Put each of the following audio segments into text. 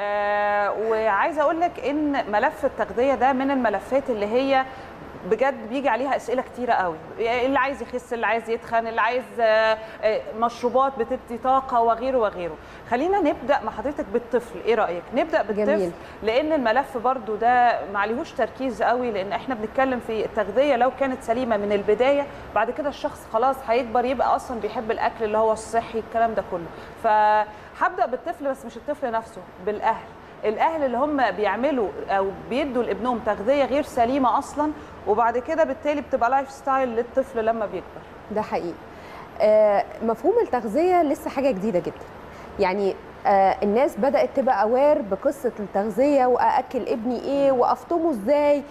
آه وعايزه اقول لك ان ملف التغذيه ده من الملفات اللي هي بجد بيجي عليها اسئله كتيره قوي اللي عايز يخس اللي عايز يتخن اللي عايز آه، آه، مشروبات بتدي طاقه وغيره وغيره خلينا نبدا مع حضرتك بالطفل ايه رايك نبدا بالطفل جميل. لان الملف برضو ده معليهوش تركيز قوي لان احنا بنتكلم في التغذيه لو كانت سليمه من البدايه بعد كده الشخص خلاص هيكبر يبقى اصلا بيحب الاكل اللي هو الصحي الكلام ده كله فهبدا بالطفل بس مش الطفل نفسه بالاهل الاهل اللي هم بيعملوا او بيدوا لابنهم تغذيه غير سليمه اصلا وبعد كده بالتالي بتبقى لايف ستايل للطفل لما بيكبر ده حقيقي آه، مفهوم التغذيه لسه حاجه جديده جدا يعني آه، الناس بدات تبقى اوير بقصه التغذيه واكل ابني ايه وافطمه ازاي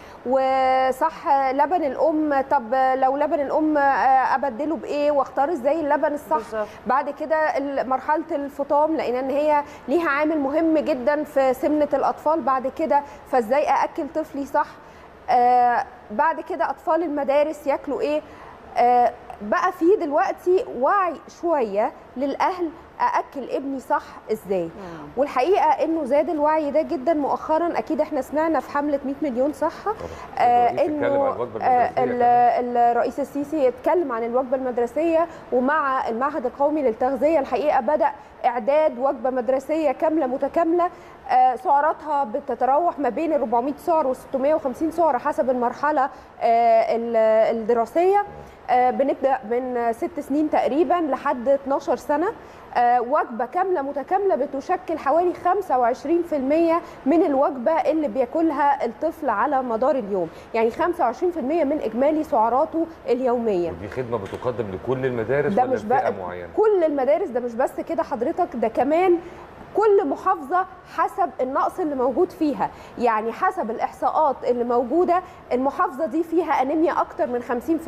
وصح لبن الام طب لو لبن الام آه، ابدله بايه واختار ازاي اللبن الصح بالظبط. بعد كده ال- مرحله الفطام لقينا ان هي ليها عامل مهم جدا في سمنه الاطفال بعد كده فازاي ااكل طفلي صح آه بعد كده اطفال المدارس ياكلوا ايه آه بقى في دلوقتي وعي شويه للاهل ااكل ابني صح ازاي والحقيقه انه زاد الوعي ده جدا مؤخرا اكيد احنا سمعنا في حمله 100 مليون صحه آه الرئيس اتكلم انه عن الوجبة آه المدرسية ال- كمان. الرئيس السيسي اتكلم عن الوجبه المدرسيه ومع المعهد القومي للتغذيه الحقيقه بدا اعداد وجبه مدرسيه كامله متكامله آه، سعراتها بتتراوح ما بين ال 400 سعر و 650 سعر حسب المرحله آه، ال- الدراسيه آه، بنبدا من ست سنين تقريبا لحد 12 سنه آه، وجبه كامله متكامله بتشكل حوالي 25% من الوجبه اللي بياكلها الطفل على مدار اليوم يعني 25% من اجمالي سعراته اليوميه ودي خدمه بتقدم لكل المدارس ده ولا مش لفئه بقى معينه كل المدارس ده مش بس كده حضرتك ده كمان كل محافظة حسب النقص اللي موجود فيها يعني حسب الإحصاءات اللي موجودة المحافظة دي فيها أنيميا أكتر من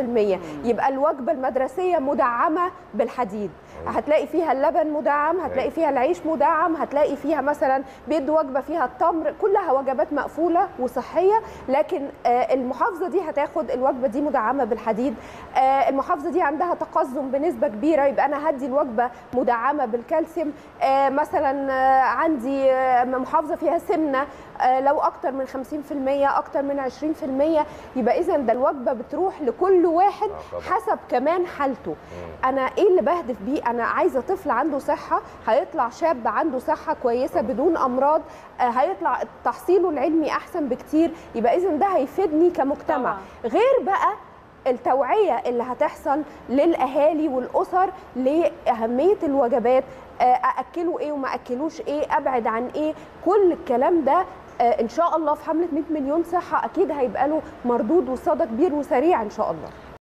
50% يبقى الوجبة المدرسية مدعمة بالحديد هتلاقي فيها اللبن مدعم هتلاقي فيها العيش مدعم هتلاقي فيها مثلا بيدوا وجبة فيها التمر كلها وجبات مقفولة وصحية لكن آه، المحافظة دي هتاخد الوجبة دي مدعمة بالحديد آه، المحافظة دي عندها تقزم بنسبة كبيرة يبقى أنا هدي الوجبة مدعمة بالكالسيوم آه، مثلا آه، عندي آه، محافظة فيها سمنة آه، لو أكتر من 50% أكتر من 20% يبقى إذا ده الوجبة بتروح لكل واحد آه، طبعاً. حسب كمان حالته انا ايه اللي بهدف بيه انا عايزه طفل عنده صحه هيطلع شاب عنده صحه كويسه بدون امراض آه، هيطلع تحصيله العلمي احسن بكتير يبقى اذا ده هيفيدني كمجتمع غير بقى التوعيه اللي هتحصل للاهالي والاسر لاهميه الوجبات آه، ااكله ايه وما اكلوش ايه ابعد عن ايه كل الكلام ده آه، ان شاء الله في حمله 100 مليون صحه اكيد هيبقى له مردود وصدى كبير وسريع ان شاء الله